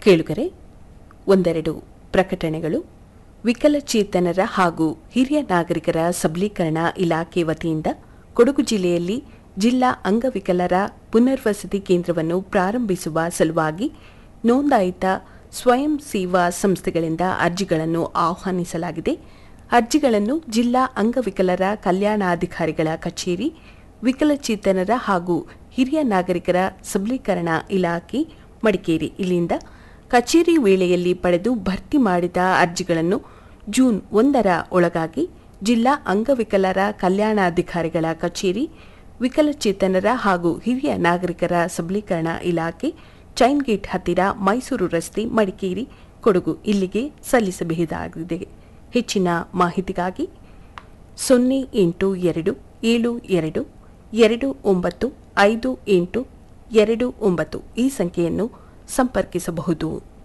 ಕೇಳುಗರೆ ಒಂದೆರಡು ಪ್ರಕಟಣೆಗಳು ವಿಕಲಚೇತನರ ಹಾಗೂ ಹಿರಿಯ ನಾಗರಿಕರ ಸಬಲೀಕರಣ ಇಲಾಖೆ ವತಿಯಿಂದ ಕೊಡಗು ಜಿಲ್ಲೆಯಲ್ಲಿ ಜಿಲ್ಲಾ ಅಂಗವಿಕಲರ ಪುನರ್ವಸತಿ ಕೇಂದ್ರವನ್ನು ಪ್ರಾರಂಭಿಸುವ ಸಲುವಾಗಿ ನೋಂದಾಯಿತ ಸ್ವಯಂ ಸೇವಾ ಸಂಸ್ಥೆಗಳಿಂದ ಅರ್ಜಿಗಳನ್ನು ಆಹ್ವಾನಿಸಲಾಗಿದೆ ಅರ್ಜಿಗಳನ್ನು ಜಿಲ್ಲಾ ಅಂಗವಿಕಲರ ಕಲ್ಯಾಣಾಧಿಕಾರಿಗಳ ಕಚೇರಿ ವಿಕಲಚೇತನರ ಹಾಗೂ ಹಿರಿಯ ನಾಗರಿಕರ ಸಬಲೀಕರಣ ಇಲಾಖೆ ಮಡಿಕೇರಿ ಇಲ್ಲಿಂದ ಕಚೇರಿ ವೇಳೆಯಲ್ಲಿ ಪಡೆದು ಭರ್ತಿ ಮಾಡಿದ ಅರ್ಜಿಗಳನ್ನು ಜೂನ್ ಒಂದರ ಒಳಗಾಗಿ ಜಿಲ್ಲಾ ಅಂಗವಿಕಲರ ಕಲ್ಯಾಣಾಧಿಕಾರಿಗಳ ಕಚೇರಿ ವಿಕಲಚೇತನರ ಹಾಗೂ ಹಿರಿಯ ನಾಗರಿಕರ ಸಬಲೀಕರಣ ಇಲಾಖೆ ಚೈನ್ ಗೇಟ್ ಹತ್ತಿರ ಮೈಸೂರು ರಸ್ತೆ ಮಡಿಕೇರಿ ಕೊಡಗು ಇಲ್ಲಿಗೆ ಸಲ್ಲಿಸಬಹುದಾಗಿದೆ ಹೆಚ್ಚಿನ ಮಾಹಿತಿಗಾಗಿ ಸೊನ್ನೆ ಎಂಟು ಎರಡು ಏಳು ಎರಡು ಎರಡು ಒಂಬತ್ತು ಐದು ಎಂಟು ಎರಡು ಒಂಬತ್ತು ಈ ಸಂಖ್ಯೆಯನ್ನು ಸಂಪರ್ಕಿಸಬಹುದು